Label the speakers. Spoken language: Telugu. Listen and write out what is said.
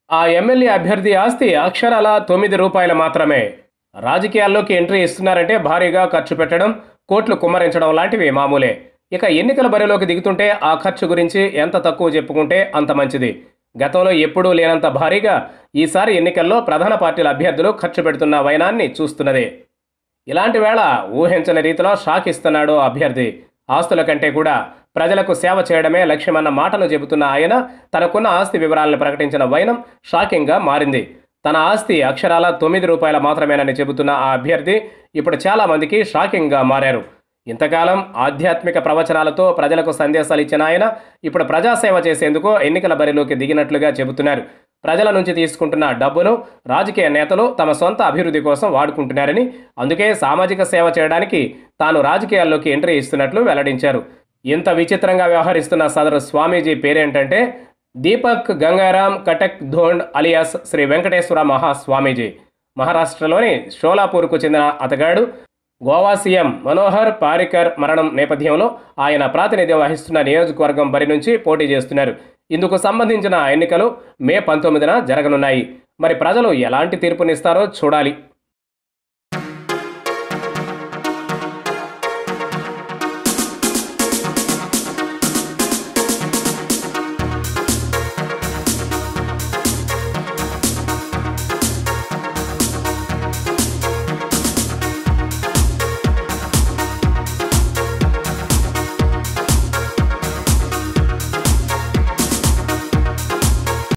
Speaker 1: ఆ ఎమ్మెల్యే అభ్యర్థి ఆస్తి అక్షరాల తొమ్మిది రూపాయలు మాత్రమే రాజకీయాల్లోకి ఎంట్రీ ఇస్తున్నారంటే భారీగా ఖర్చు పెట్టడం కోట్లు కుమ్మరించడం లాంటివి మామూలే ఇక ఎన్నికల బరిలోకి దిగుతుంటే ఆ ఖర్చు గురించి ఎంత తక్కువ చెప్పుకుంటే అంత మంచిది గతంలో ఎప్పుడూ లేనంత భారీగా ఈసారి ఎన్నికల్లో ప్రధాన పార్టీల అభ్యర్థులు ఖర్చు పెడుతున్న వైనాన్ని చూస్తున్నదే ఇలాంటి వేళ ఊహించని రీతిలో షాక్ ఇస్తున్నాడు అభ్యర్థి ఆస్తుల కంటే కూడా ప్రజలకు సేవ చేయడమే లక్ష్యమన్న మాటను చెబుతున్న ఆయన తనకున్న ఆస్తి వివరాలను ప్రకటించిన వైనం షాకింగ్గా మారింది తన ఆస్తి అక్షరాల తొమ్మిది రూపాయల మాత్రమేనని చెబుతున్న ఆ అభ్యర్థి ఇప్పుడు చాలా మందికి షాకింగ్గా మారారు ఇంతకాలం ఆధ్యాత్మిక ప్రవచనాలతో ప్రజలకు సందేశాలు ఇచ్చిన ఆయన ఇప్పుడు ప్రజాసేవ చేసేందుకు ఎన్నికల బరిలోకి దిగినట్లుగా చెబుతున్నారు ప్రజల నుంచి తీసుకుంటున్న డబ్బును రాజకీయ నేతలు తమ సొంత అభివృద్ధి కోసం వాడుకుంటున్నారని అందుకే సామాజిక సేవ చేయడానికి తాను రాజకీయాల్లోకి ఎంట్రీ ఇస్తున్నట్లు వెల్లడించారు ఇంత విచిత్రంగా వ్యవహరిస్తున్న సదరు స్వామీజీ పేరేంటంటే దీపక్ గంగారాం కటక్ ధోండ్ అలియాస్ శ్రీ వెంకటేశ్వర మహాస్వామీజీ మహారాష్ట్రలోని షోలాపూర్కు చెందిన అతగాడు గోవా సీఎం మనోహర్ పారికర్ మరణం నేపథ్యంలో ఆయన ప్రాతినిధ్యం వహిస్తున్న నియోజకవర్గం బరి నుంచి పోటీ చేస్తున్నారు ఇందుకు సంబంధించిన ఎన్నికలు మే పంతొమ్మిదిన జరగనున్నాయి మరి ప్రజలు ఎలాంటి తీర్పునిస్తారో చూడాలి